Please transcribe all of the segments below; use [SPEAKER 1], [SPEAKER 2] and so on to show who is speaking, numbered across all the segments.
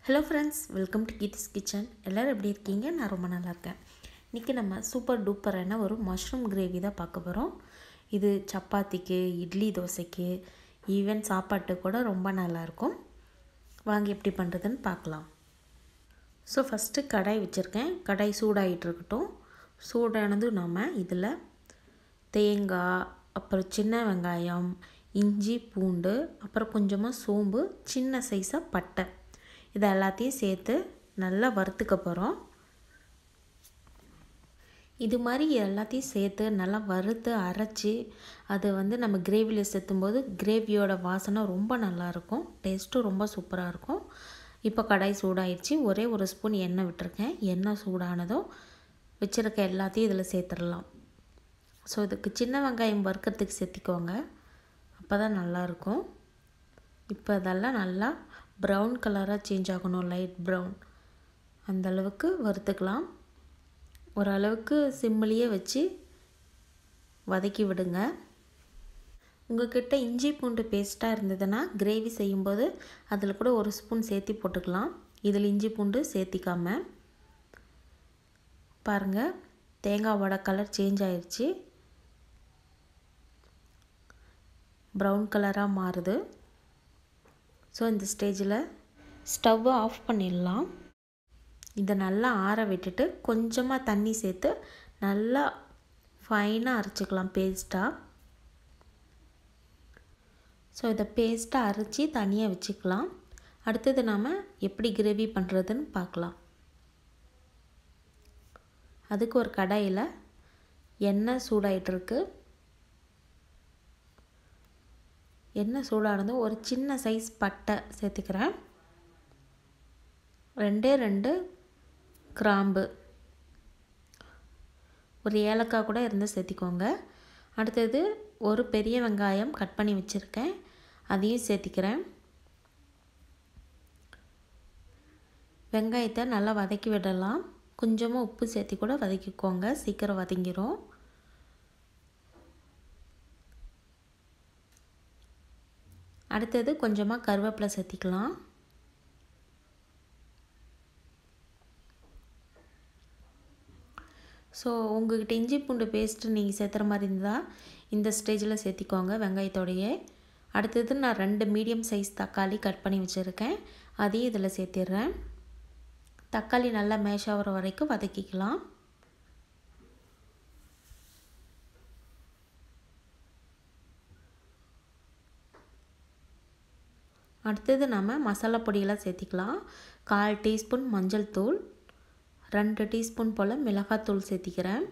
[SPEAKER 1] hello friends welcome to Geethi's kitchen எல்லோரும் எப்படி இருக்கீங்க நான் ரொம்ப நல்லா இருக்கேன் இன்றைக்கி நம்ம சூப்பர் டூப்பரான ஒரு மஷ்ரூம் கிரேவி தான் பார்க்க போகிறோம் இது சப்பாத்திக்கு இட்லி தோசைக்கு ஈவன் சாப்பாட்டு கூட ரொம்ப நல்லாயிருக்கும் வாங்கி எப்படி பண்ணுறதுன்னு பார்க்கலாம் ஸோ ஃபஸ்ட்டு கடாய் வச்சுருக்கேன் கடாய் சூடாகிட்டு இருக்கட்டும் சூடானதும் நாம் இதில் தேங்காய் அப்புறம் சின்ன வெங்காயம் இஞ்சி பூண்டு அப்புறம் கொஞ்சமாக சோம்பு சின்ன சைஸாக பட்டை இதை எல்லாத்தையும் சேர்த்து நல்லா வறுத்துக்க போகிறோம் இது மாதிரி எல்லாத்தையும் சேர்த்து நல்லா வறுத்து அரைச்சி அது வந்து நம்ம கிரேவியில் சேர்த்தும்போது கிரேவியோட வாசனை ரொம்ப நல்லாயிருக்கும் டேஸ்ட்டும் ரொம்ப சூப்பராக இருக்கும் இப்போ கடாய் சூடாயிடுச்சு ஒரே ஒரு ஸ்பூன் எண்ணெய் விட்டுருக்கேன் எண்ணெய் சூடானதும் வச்சுருக்க எல்லாத்தையும் இதில் சேர்த்துடலாம் ஸோ இதுக்கு சின்ன வெங்காயம் வறுக்கிறதுக்கு சேர்த்திக்கோங்க அப்போ தான் நல்லாயிருக்கும் இப்போ அதெல்லாம் நல்லா ப்ரௌன் கலராக சேஞ்ச் ஆகணும் லைட் ப்ரௌன் அந்த அளவுக்கு வறுத்துக்கலாம் ஓரளவுக்கு சிம்மிலேயே வச்சு வதக்கி விடுங்க உங்கள்கிட்ட இஞ்சி பூண்டு பேஸ்ட்டாக இருந்ததுன்னா கிரேவி செய்யும்போது அதில் கூட ஒரு ஸ்பூன் சேர்த்தி போட்டுக்கலாம் இதில் இஞ்சி பூண்டு சேர்த்திக்காம பாருங்கள் தேங்காவோட கலர் சேஞ்ச் ஆயிடுச்சு ப்ரௌன் கலராக மாறுது ஸோ இந்த ஸ்டேஜில் ஸ்டவ்வை ஆஃப் பண்ணிடலாம் இதை நல்லா ஆற விட்டுட்டு கொஞ்சமாக தண்ணி சேர்த்து நல்லா ஃபைனாக அரைச்சிக்கலாம் பேஸ்ட்டாக ஸோ இதை பேஸ்ட்டாக அரைச்சி தனியாக வச்சுக்கலாம் அடுத்தது நாம் எப்படி கிரேவி பண்ணுறதுன்னு பார்க்கலாம் அதுக்கு ஒரு கடாயில் எண்ணெய் சூடாயிட்ருக்கு எண்ணெய் சூடானதும் ஒரு சின்ன சைஸ் பட்டை சேர்த்துக்கிறேன் ரெண்டே ரெண்டு கிராம்பு ஒரு ஏலக்காய் கூட இருந்து சேர்த்திக்கோங்க அடுத்தது ஒரு பெரிய வெங்காயம் கட் பண்ணி வச்சுருக்கேன் அதையும் சேர்த்திக்கிறேன் வெங்காயத்தை நல்லா வதக்கி விடலாம் கொஞ்சமாக உப்பு சேர்த்தி கூட வதக்கிக்கோங்க சீக்கிரம் வதங்கிடும் அடுத்தது கொஞ்சமாக கருவேப்பிலை சேர்த்திக்கலாம் ஸோ உங்கள்கிட்ட இஞ்சி பூண்டு பேஸ்ட்டு நீங்கள் சேர்த்துற மாதிரி இருந்தால் இந்த ஸ்டேஜில் சேர்த்திக்கோங்க வெங்காயத்தோடையே அடுத்தது நான் ரெண்டு மீடியம் சைஸ் தக்காளி கட் பண்ணி வச்சுருக்கேன் அதையும் இதில் சேர்த்திடுறேன் தக்காளி நல்லா மேஷ் ஆகிற வரைக்கும் வதக்கிக்கலாம் அடுத்தது நம்ம மசாலா பொடியெல்லாம் சேர்த்திக்கலாம் கால் டீஸ்பூன் மஞ்சள் தூள் ரெண்டு டீஸ்பூன் போல் மிளகாத்தூள் சேர்த்திக்கிறேன்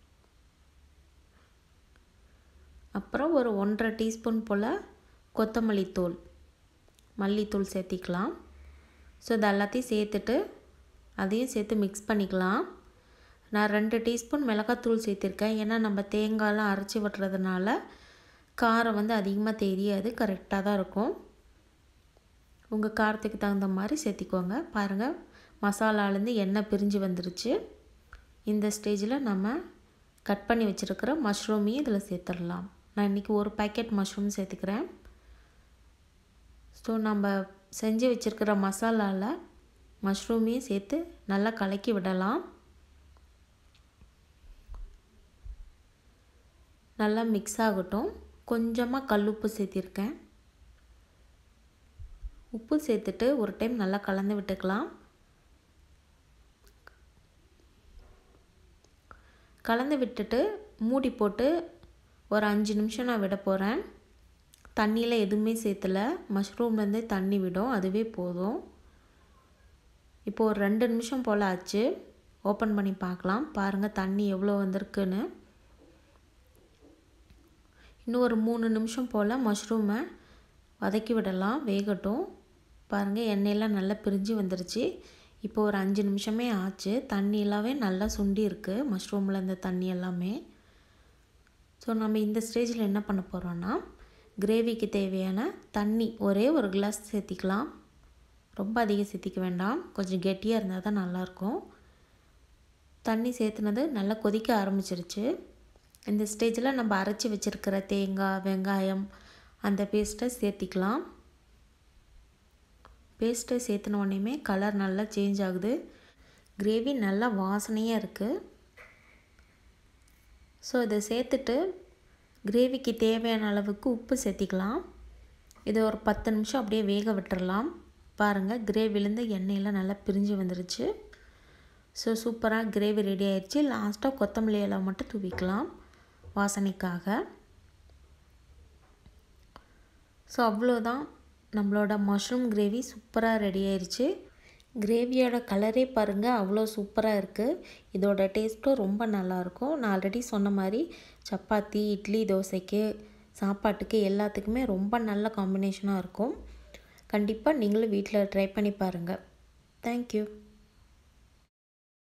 [SPEAKER 1] அப்புறம் ஒரு ஒன்றரை டீஸ்பூன் போல் கொத்தமல்லி தூள் மல்லித்தூள் சேர்த்திக்கலாம் ஸோ இது எல்லாத்தையும் சேர்த்துட்டு அதையும் சேர்த்து மிக்ஸ் பண்ணிக்கலாம் நான் ரெண்டு டீஸ்பூன் மிளகாத்தூள் சேர்த்திருக்கேன் ஏன்னா நம்ம தேங்காயெலாம் அரைச்சி விட்டுறதுனால காரம் வந்து அதிகமாக தெரியாது கரெக்டாக தான் இருக்கும் உங்கள் காரத்துக்கு தகுந்த மாதிரி சேர்த்திக்கோங்க பாருங்கள் மசாலாலேருந்து எண்ணெய் பிரிஞ்சு வந்துருச்சு இந்த ஸ்டேஜில் நம்ம கட் பண்ணி வச்சுருக்கிற மஷ்ரூமையும் இதில் சேர்த்துடலாம் நான் இன்றைக்கி ஒரு பேக்கெட் மஷ்ரூம் சேர்த்துக்கிறேன் ஸோ நம்ம செஞ்சு வச்சுருக்கிற மசாலாவில் மஷ்ரூமையும் சேர்த்து நல்லா கலக்கி விடலாம் நல்லா மிக்ஸ் ஆகட்டும் கொஞ்சமாக கல்லுப்பு சேர்த்திருக்கேன் உப்பு சேர்த்துட்டு ஒரு டைம் நல்லா கலந்து விட்டுக்கலாம் கலந்து விட்டுட்டு மூடி போட்டு ஒரு அஞ்சு நிமிஷம் நான் விட போகிறேன் தண்ணியில் எதுவுமே சேர்த்துல மஷ்ரூம்லேருந்தே தண்ணி விடும் அதுவே போதும் இப்போது ஒரு ரெண்டு நிமிஷம் போல் ஆச்சு ஓப்பன் பண்ணி பார்க்கலாம் பாருங்கள் தண்ணி எவ்வளோ வந்திருக்குன்னு இன்னும் ஒரு மூணு நிமிஷம் போல் மஷ்ரூமை வதக்கி விடலாம் வேகட்டும் பாருங்கள் எண்ணெயெல்லாம் நல்லா பிரிஞ்சு வந்துருச்சு இப்போ ஒரு அஞ்சு நிமிஷமே ஆச்சு தண்ணி எல்லாமே நல்லா சுண்டி இருக்குது மஷ்ரூமில் இந்த தண்ணி எல்லாமே ஸோ நம்ம இந்த ஸ்டேஜில் என்ன பண்ண போகிறோன்னா கிரேவிக்கு தேவையான தண்ணி ஒரே ஒரு கிளாஸ் சேர்த்திக்கலாம் ரொம்ப அதிகம் சேர்த்திக்க வேண்டாம் கொஞ்சம் கெட்டியாக இருந்தால் தான் நல்லாயிருக்கும் தண்ணி சேர்த்துனது நல்லா கொதிக்க ஆரம்பிச்சிருச்சு இந்த ஸ்டேஜில் நம்ம அரைச்சி வச்சுருக்கிற தேங்காய் வெங்காயம் அந்த பேஸ்ட்டை சேர்த்திக்கலாம் பேஸ்ட்டை சேர்த்துன உடனேயுமே கலர் நல்லா சேஞ்ச் ஆகுது கிரேவி நல்லா வாசனையாக இருக்குது ஸோ இதை சேர்த்துட்டு கிரேவிக்கு தேவையான அளவுக்கு உப்பு சேர்த்திக்கலாம் இதை ஒரு பத்து நிமிஷம் அப்படியே வேக விட்டுறலாம் பாருங்கள் கிரேவிலேருந்து எண்ணெயெல்லாம் நல்லா பிரிஞ்சு வந்துருச்சு ஸோ சூப்பராக கிரேவி ரெடி ஆயிடுச்சு லாஸ்ட்டாக கொத்தமல்லி இலை மட்டும் தூவிக்கலாம் வாசனைக்காக ஸோ அவ்வளோதான் நம்மளோட மஷ்ரூம் கிரேவி சூப்பராக ரெடி ஆயிடுச்சு கிரேவியோட கலரே பாருங்கள் அவ்வளோ சூப்பராக இருக்குது இதோட டேஸ்ட்டும் ரொம்ப நல்லாயிருக்கும் நான் ஆல்ரெடி சொன்ன மாதிரி சப்பாத்தி இட்லி தோசைக்கு சாப்பாட்டுக்கு எல்லாத்துக்குமே ரொம்ப நல்ல காம்பினேஷனாக இருக்கும் கண்டிப்பாக நீங்களும் வீட்டில் ட்ரை பண்ணி பாருங்கள் தேங்க்யூ